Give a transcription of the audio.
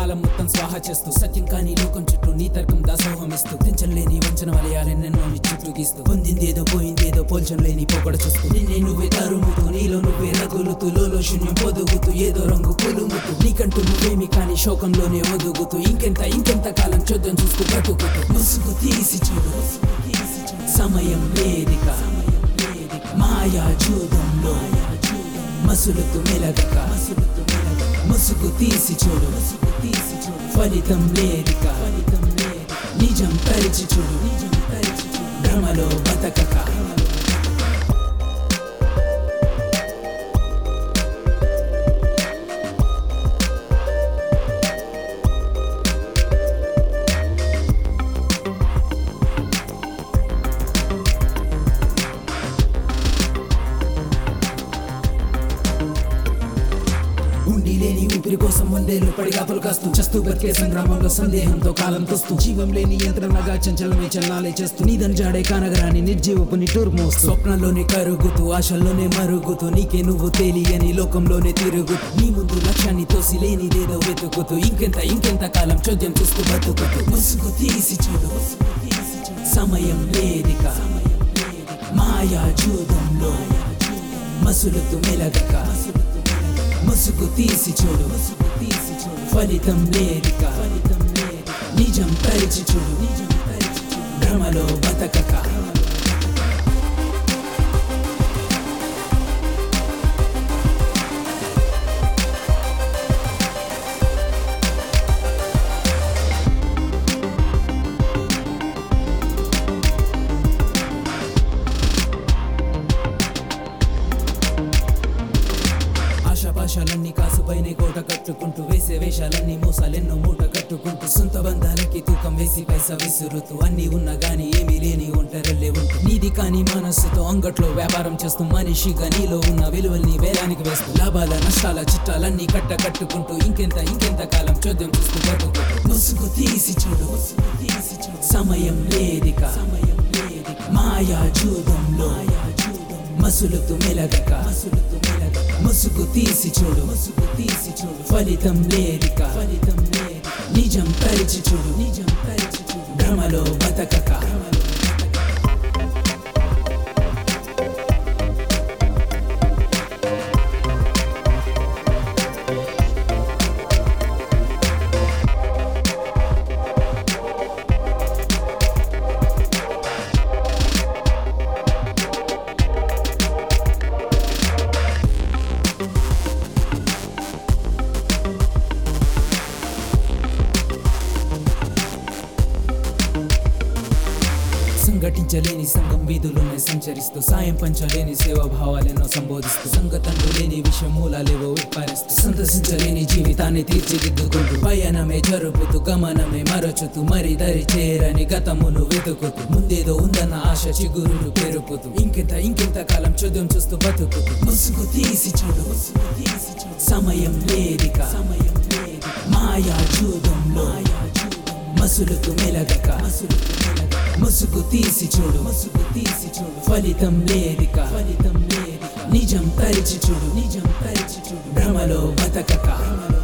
కాలం మొత్తం స్వాహ చేస్తూ సత్యం కాని లోకం చుట్టూ నీ తర్కం దాసోహమిస్తూ తెంచలేని వంచన వలయాలెన్నెన్నో నీ చుట్టూ గీస్తూ పొందిందేదో పోయిందేదో పోల్చలేని పోకడ చూస్తూ నిన్నే నువ్వే తరుముతూ నీలో నువ్వే రగులుతూ లోలో శూన్యం పొదుగుతూ ఏదో రంగు పులుముతూ నీకంటూ నువ్వేమి కాని శోకంలోనే ఒదుగుతూ ఇంకెంత ఇంకెంత కాలం చూద్దాం చూస్తూ బ్రతుకుతూ ముసుగు తీసి చూడు సమయం వేదిక మాయా జూదంలో మసులుతూ మెలగక ముసుగు తీసి చూడు ఫలితం లేదిక నిజం తరిచి చూడు భ్రమలో బతకక ఉండి లేని ఊపిరి కోసం వందేళ్ళు పడిగాపులు కాస్తూ చస్తూ బతికే సంగ్రామంలో సందేహంతో కాలం తోస్తూ జీవం లేని యంత్రణగా చంచలమే చల్లాలే చేస్తూ నీదని జాడే కానగరాని నిర్జీవపు నిట్టూరు మోస్తూ స్వప్నంలోనే కరుగుతూ ఆశల్లోనే మరుగుతూ నీకే నువ్వు తేలియని లోకంలోనే తిరుగుతూ నీ ముందు లక్ష్యాన్ని తోసి లేనిదేదో వెతుకుతూ ఇంకెంత ఇంకెంత కాలం చోద్యం చూస్తూ బతుకుతూ ముసుగు తీసి చూడు సమయం వేదిక మాయా జూదంలో మసులుతూ మెలగక ముసుగు తీసి చూడు ఫలితం లేదిక నిజం తరిచి చూడు భ్రమలో బతకక ఆశాపాశాలన్నీ కాసుపైనే కోట కట్టుకుంటూ వేసే వేషాలన్నీ మోసాలెన్నో మూట కట్టుకుంటూ సొంత బంధాలకి తూకం వేసి పైసా విసురుతూ అన్ని ఉన్నా గాని ఏమీ లేని ఒంటరిల్లే ఉంటూ నీది కాని మనస్సుతో అంగట్లో వ్యాపారం చేస్తూ మనిషిగా నీలో ఉన్న విలువల్ని వేలానికి వేస్తూ లాభాల నష్టాల చిట్టాలన్నీ కట్ట కట్టుకుంటూ ఇంకెంత ఇంకెంత కాలం చోద్యం చూస్తూ బతుకుంటూ ముసుగు తీసి చూడు సమయం వేదిక మాయా జూదంలో మసులుతూ మెలగక ముసుగు తీసి చూడు ముసుగు తీసి చూడు ఫలితం లేదిక ఫలితం లేదు నిజం తరిచి చూడు నిజం తరిచి చూడు భ్రమలో బతకక సంఘటించలేని సంఘం వీధుల్లోనే సంచరిస్తూ సాయం పంచలేని సేవా భావాలెన్నో సంబోధిస్తూ సంగతంలో లేని విషయం మూలాలేవో విప్పారిస్తూ సందర్శించలేని జీవితాన్ని తీర్చిదిద్దుకుంటూ పయనమే జరుపుతూ గమనమే మరచుతూ మరి దరి చేరని గతమును వెతుకుతూ ముందేదో ఉందన్న ఆశ చిగురులు పెరుగుతూ ఇంకెంత ఇంకెంత కాలం చూద్దాం చూస్తూ బతుకుతూ ముసుగు తీసి చూడు సమయం వేదిక సమయం మాయా జూదంలో మసులుతూ మెలగక ముసుగు తీసి చూడు ముసుగు తీసి చూడు ఫలితం లేదిక ఫలితం లేదిక నిజం తరిచి చూడు నిజం తరిచి చూడు భ్రమలో బతకక